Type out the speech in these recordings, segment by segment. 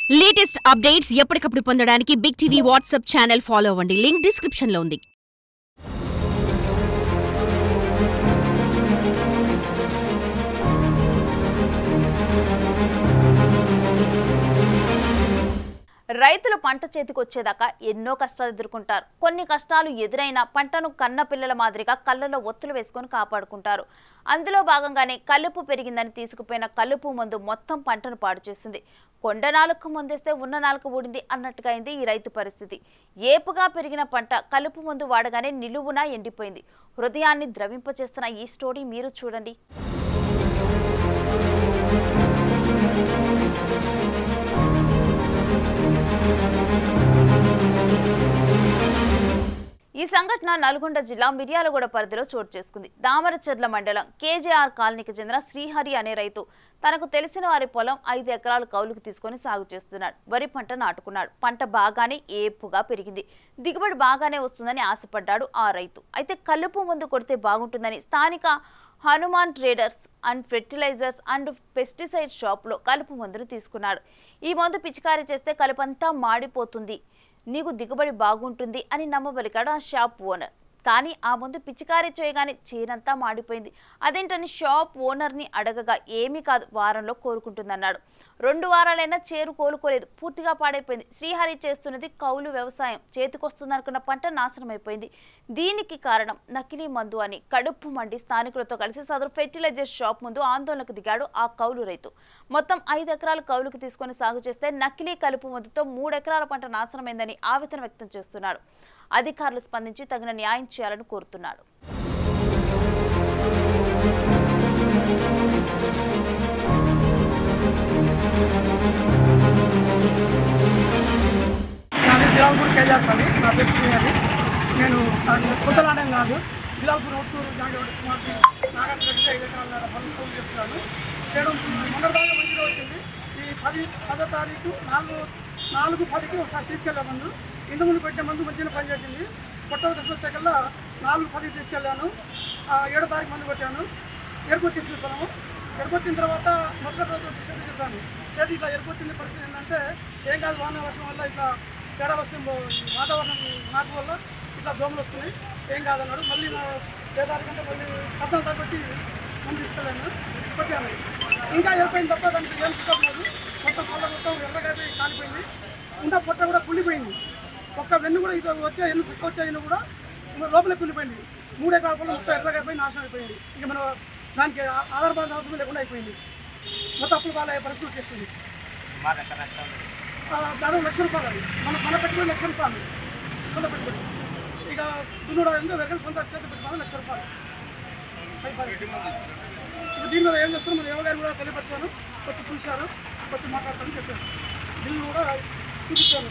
Latest updates ఎప్పటికప్పుడు పొందడానికి big TV WhatsApp channel follow అవ్వండి లింక్ డిస్క్రిప్షన్ లో ఉంది రైతులు పంట చేతికొచ్చేదాకా ఎన్నో కష్టాలు ఎదుర్కొంటారు కొన్ని కష్టాలు ఎదురైనా పంటను కన్న పిల్లల మాదిరిగా కళ్ళలో ఒత్తులు వేసుకొని కాపాడుకుంటారు అందులో భాగంగానే కలుపు పెరిగిందని తీసుకుపోయిన కలుపు మందు మొత్తం పంటను పాడు చేసింది కొండ నాలుగు ముందేస్తే ఉన్న నాలుక ఊడింది అన్నట్టుగా అయింది ఈ రైతు పరిస్థితి ఏపుగా పెరిగిన పంట కలుపు మందు వాడగానే నిలువునా ఎండిపోయింది హృదయాన్ని ద్రవింపచేస్తున్న ఈ స్టోరీ మీరు చూడండి ఈ సంఘటన నల్గొండ జిల్లా మిర్యాలగూడ పరిధిలో చోటు చేసుకుంది దామరచెర్ల మండలం కేజేఆర్ కాలనీకి చెందిన శ్రీహరి అనే రైతు తనకు తెలిసిన వారి పొలం ఐదు ఎకరాలు కౌలుకు తీసుకొని సాగు చేస్తున్నాడు వరి పంట నాటుకున్నాడు పంట బాగానే ఏపుగా పెరిగింది దిగుబడి బాగానే వస్తుందని ఆశపడ్డాడు ఆ రైతు అయితే కలుపు ముందు కొడితే బాగుంటుందని స్థానిక Hanuman traders and fertilisers and pesticide షాప్లో కలుపు మందును తీసుకున్నాడు ఈ మందు పిచికారీ చేస్తే కలుపంతా మాడిపోతుంది నీకు దిగుబడి బాగుంటుంది అని నమ్మబలికాడు ఆ షాప్ ఓనర్ కానీ ఆ ముందు పిచికారీ చేయగానే చీరంతా మాడిపోయింది అదేంటని షాప్ ఓనర్ని అడగగా ఏమీ కాదు వారంలో కోరుకుంటుందన్నాడు రెండు వారాలైనా చేరు కోలుకోలేదు పూర్తిగా పాడైపోయింది శ్రీహరి చేస్తున్నది కౌలు వ్యవసాయం చేతికొస్తుందనుకున్న పంట నాశనమైపోయింది దీనికి కారణం నకిలీ మందు అని కడుపు మండి స్థానికులతో కలిసి సదరు ఫెర్టిలైజర్ షాప్ ముందు ఆందోళనకు దిగాడు ఆ కౌలు రైతు మొత్తం ఐదు ఎకరాలు కౌలుకు తీసుకొని సాగు చేస్తే నకిలీ కలుపు మందుతో మూడు ఎకరాల పంట నాశనమైందని ఆవేదన వ్యక్తం చేస్తున్నాడు అధికారులు స్పందించి తగిన న్యాయం చేయాలని కోరుతున్నాడు నాది జిలాల్పూర్ కేజీఆర్ పని నా పేరు శ్రీహరి నేను కొత్తలాడేం కాదు జిలాల్పూర్ ఒట్టూరు జాంగోడు కుమార్తె నాగార్జున రెడ్డి ఐదు ఎకరాల పనులు ఫోన్ చేస్తున్నాను చేయడం మొన్న దాకా మంచిగా వచ్చింది ఈ పది పదో తారీఖు నాలుగు నాలుగు పదికి ఒకసారి తీసుకెళ్ళే ముందు ఇంత ముందు పెట్టే మందు మంచిగా పనిచేసింది కొత్త దశ వచ్చాకల్లా నాలుగు పదికి తీసుకెళ్ళాను ఆ, ఏడో తారీఖు మందు కొట్టాను ఎరుకొచ్చేసింది పొలము ఎరుకొచ్చిన తర్వాత మరుసటి రోజు వచ్చి షెడ్ చెప్పాను షెడ్ ఇట్లా ఎరుకొచ్చింది పరిస్థితి ఏంటంటే ఏం కాదు వాన వర్షం వల్ల ఇట్లా తేడా వస్తుంది వాతావరణం మార్పు వల్ల ఇట్లా దోమలు వస్తున్నాయి ఏం కాదన్నాడు మళ్ళీ నా పేదారి కంటే మళ్ళీ పద్నాలుగు తారీఖు పెట్టి మంది తీసుకెళ్ళాను కొట్టాను ఇంకా ఎరిపోయింది తప్ప దానికి ఏం చూడలేదు మొత్తం పొల్ల మొత్తం ఎర్రగైపోయి కాలిపోయింది ఇంకా పొట్ట కూడా కుళ్ళిపోయింది ఒక్క వెన్ను కూడా ఇక వచ్చే ఎన్ను సుక్క వచ్చే ఎన్ను కూడా లోపలే కుళ్ళిపోయింది మూడు ఎకరాల పొలం మొత్తం ఎర్రగైపోయి నాశనం అయిపోయింది ఇక మనం దానికి ఆ- ఆధారపడాల్సిన అవసరం లేకుండా అయిపోయింది మొత్తం అప్పులు పాలయ్యే పరిస్థితి వచ్చేసింది ఆ, దాదాపు లక్ష రూపాయలు అది మన మన పెట్టుబడి లక్ష రూపాయలు సొంత పెట్టుబడి ఇక దున్నుడు ఎందుకు వెనక సొంత చేత పెట్టుకోవాలి లక్ష రూపాయలు అయిపోయింది. ఇప్పుడు దీని మీద ఏం చేస్తున్నాం మన ఎవరు కూడా తెలియపరిచాను వచ్చి చూశారు వచ్చి మాట్లాడతాను చెప్పాను బిల్లు కూడా చూపించాను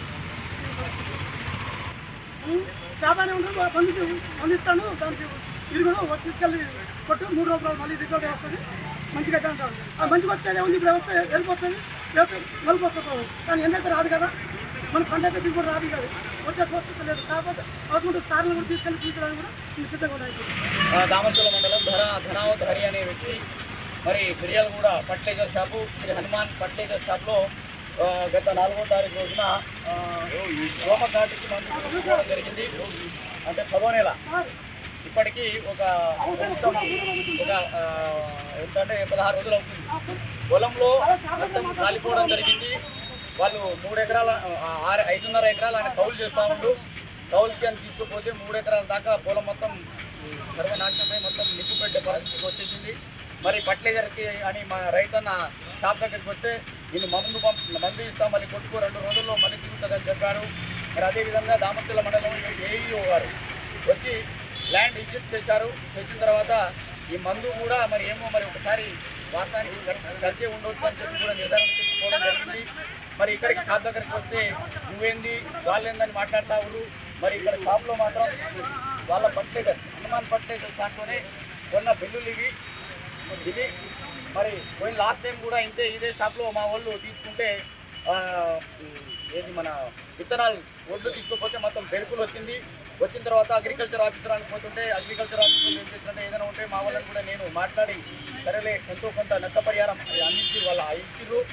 చేపనే ఉంటుంది పండి పండిస్తాను దానికి ఇది కూడా తీసుకెళ్ళి కొట్టు మూడు రోజులు మళ్ళీ రిజల్ట్ వస్తుంది మంచిగా అయితే అంటారు ఆ మంచిగా వచ్చేది ఉంది ఇప్పుడు వస్తే ఎరుపు వస్తుంది లేకపోతే నలుపు వస్తుంది కానీ ఎండైతే రాదు కదా మన పంట అయితే దిగుబడి రాదు కదా వచ్చే స్వచ్ఛత లేదు కాకపోతే అవుతుంది సార్లు కూడా తీసుకెళ్ళి తీసుకోవడానికి కూడా నేను సిద్ధంగా ఉన్నాయి ఆ, దామర్తుల మండలం ధర ధనావత్ హరి అనే వ్యక్తి మరి ఫిర్యాదుగూడ fertiliser shop Shri Hanuman fertiliser షాప్లో ఆ, గత నాలుగో తారీఖు రోజున ఆ, రోమ ఘాటికి మందు తీసుకోవడం జరిగింది అంటే పదో నెల ఇప్పటికీ ఒక మొత్తం ఒక ఆ, ఎంత అంటే పదహారు రోజులు అవుతుంది పొలంలో మొత్తం కాలిపోవడం జరిగింది వాళ్ళు మూడు ఎకరాల ఆ, ఆరు ఐదున్నర ఎకరాలు ఆయన కౌలు చేస్తా ఉండు కౌలుకి అని తీసుకుపోతే మూడు ఎకరాల దాకా పొలం మొత్తం సర్వనాశనమై మొత్తం నిప్పు పెట్టే పరిస్థితికి వచ్చేసింది మరి ఫర్టిలైజర్కి అని మా రైతన్న షాప్ దగ్గరికి వస్తే నేను మందు పంప్ మందు ఇస్తాం మళ్ళీ కొట్టుకో రెండు రోజుల్లో మళ్ళీ తిరుగుతుందని చెప్పారు మరి అదేవిధంగా దామర్తుల మండలం ఏఈఓ గారు వచ్చి ల్యాండ్ విజిట్ చేశారు చేసిన తర్వాత ఈ మందు కూడా మరి ఏమో మరి ఒకసారి వాస్తవానికి కలిసి ఉండవచ్చు అని చెప్పి కూడా నిర్ధారణ చేసుకోవడం జరిగింది మరి ఇక్కడికి షాప్ దగ్గరికి వస్తే నువ్వేంది వాళ్ళేందని మాట్లాడతావు మరి ఇక్కడ షాప్లో మాత్రం వాళ్ళ ఫర్టిలైజర్ హనుమాన్ ఫర్టిలైజర్ దాంట్లోనే కొన్న బిల్లులు ఇవి ఇది మరి పోయిన లాస్ట్ టైం కూడా ఇంతే ఇదే షాప్లో మా వాళ్ళు తీసుకుంటే ఆ, ఏది మన విత్తనాలు ఒడ్లు తీసుకుపోతే మొత్తం బెరుకులు వచ్చింది వచ్చిన తర్వాత అగ్రికల్చర్ ఆఫీసర్ అని పోతుంటే అగ్రికల్చర్ ఆఫీసర్ ఏం చేసినట్టే ఏదైనా ఉంటే మా వాళ్ళని కూడా నేను మాట్లాడి సరేలే ఎంతో కొంత నష్టపరిహారం అందించి వాళ్ళ ఇచ్చిర్రు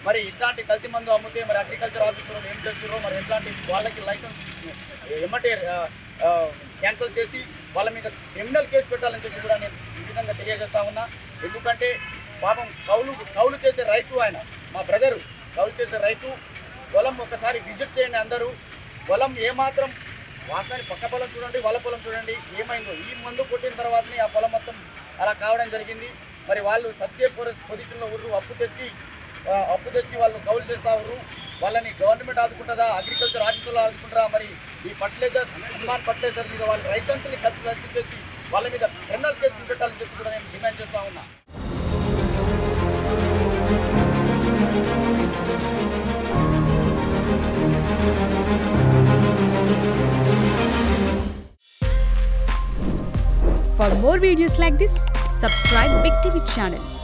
మరి ఇట్లాంటి కల్తీ మందు అమ్మితే మరి అగ్రికల్చర్ ఆఫీసర్లు ఏం చేస్తున్నారో మరి ఎట్లాంటి వాళ్ళకి లైసెన్స్ ఎమ్మటే క్యాన్సిల్ చేసి వాళ్ళ మీద క్రిమినల్ కేసు పెట్టాలని చెప్పి కూడా నేను ఈ విధంగా తెలియజేస్తా ఉన్నా ఎందుకంటే పాపం కౌలు కౌలు చేసే రైతు ఆయన మా బ్రదరు కౌలు చేసే రైతు పొలం ఒకసారి విజిట్ చేయండి అందరూ పొలం ఏమాత్రం వాస్తవానికి పక్క పొలం చూడండి వాళ్ళ పొలం చూడండి ఏమైందో ఈ మందు కొట్టిన తర్వాతనే ఆ పొలం మొత్తం అలా కావడం జరిగింది మరి వాళ్ళు సత్య పొజిషన్లో ఉర్రు అప్పు తెచ్చి ఆ, అప్పు తెచ్చి వాళ్ళు కౌలు చేస్తా ఉర్రు వాళ్ళని గవర్నమెంట్ ఆదుకుంటుందా అగ్రికల్చర్ ఆఫీసులు ఆదుకుంటారా మరి ఈ ఫర్టిలైజర్ హనుమాన్ ఫర్టిలైజర్ మీద వాళ్ళ రైతన్స్ని ఖర్చు రద్దు చేసి వాళ్ళ మీద క్రిమినల్ కేసులు పెట్టాలని చెప్పి కూడా నేను డిమాండ్ చేస్తా ఉన్నా For more videos like this, subscribe Big TV channel